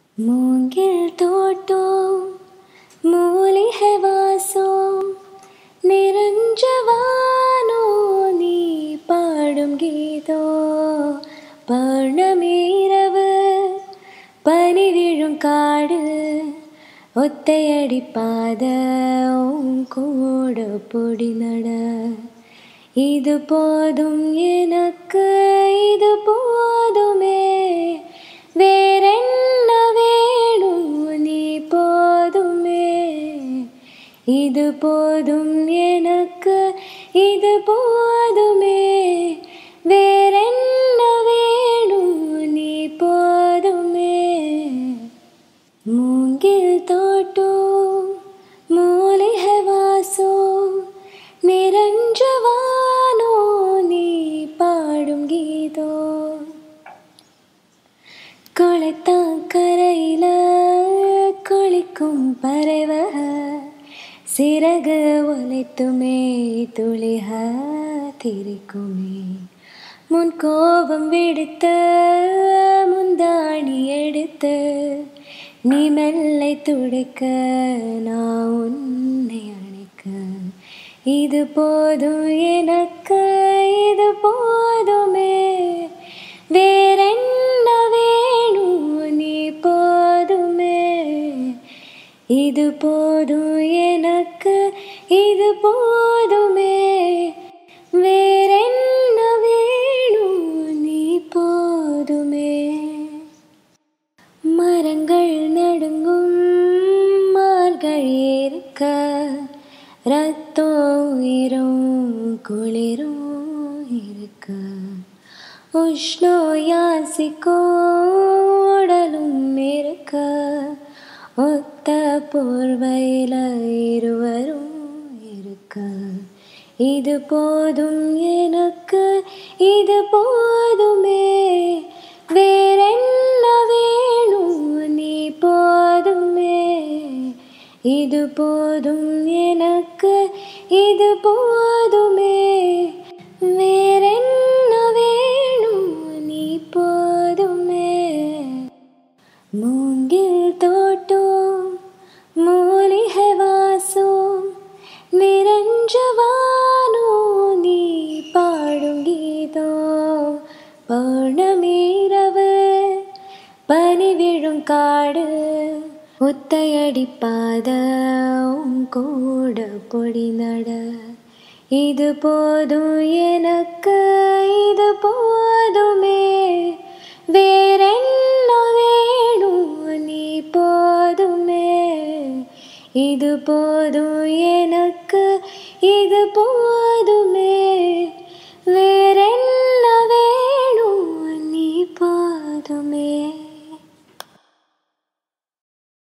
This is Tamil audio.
மூங்கில் தோட்டம் மூலிகை வாசம் நிறைஞ்சவானோ நீ பாடும் கீதோ பௌர்ணமீரவு பனி விழும் காடு ஒத்தையடி பாத உன் கூட பொடி நட இது போதும் எனக்கு இது போதுமே வேறென்ன வேணும் நீ போதுமே இது போதும் எனக்கு இது போதுமே வேறென்ன வேணும் நீ போதுமே மூங்கில் தோட்டம் மூலிகை வாசம் நிறைஞ்சவானோ நீ பாடும் கீதோ குளத்தாக்கரையில குளிக்கும் பறவை சிறகு ஒலைத்துமே துளிக திரிக்குமே முன் கோபம் விடுத்த முந்தாணி எடுத்து நீ மெல்லை துடைக்க நான் உன்னை அணைக்க இது போதும் எனக்கு இது போதுமே வேறென்ன வேணும் நீ போதுமே இது போதும் எனக்கு இது போதுமே வேறென்ன வேணும் நீ போதுமே மரங்கள் நடுங்கும் மார்கள் இருக்க ரத்தம் உயிரும் குளிரும் இருக்க உஷ்ணோ யாசிக்கும் உடலும் இருக்க ஒத்த போர்வையில இருவரும் இருக்க இது போதும் எனக்கு இது போதுமே வேறென்ன வேணும் நீ போதுமே இது போதும் எனக்கு இது போதுமே வேறென்ன வேணும் நீ போதுமே மூங்கில் தோட்டம் மூலிகை வாசம் நிறைஞ்சவானோ நீ பாடும் கீதோ பௌர்ணமீரவு பனி விழும் காடு ஒத்தையடி பாத உன் கூட பொடி நட இது போதும் எனக்கு இது போதுமே வேறென்ன வேணும் நீ போதுமே இது போதும் எனக்கு இது போதுமே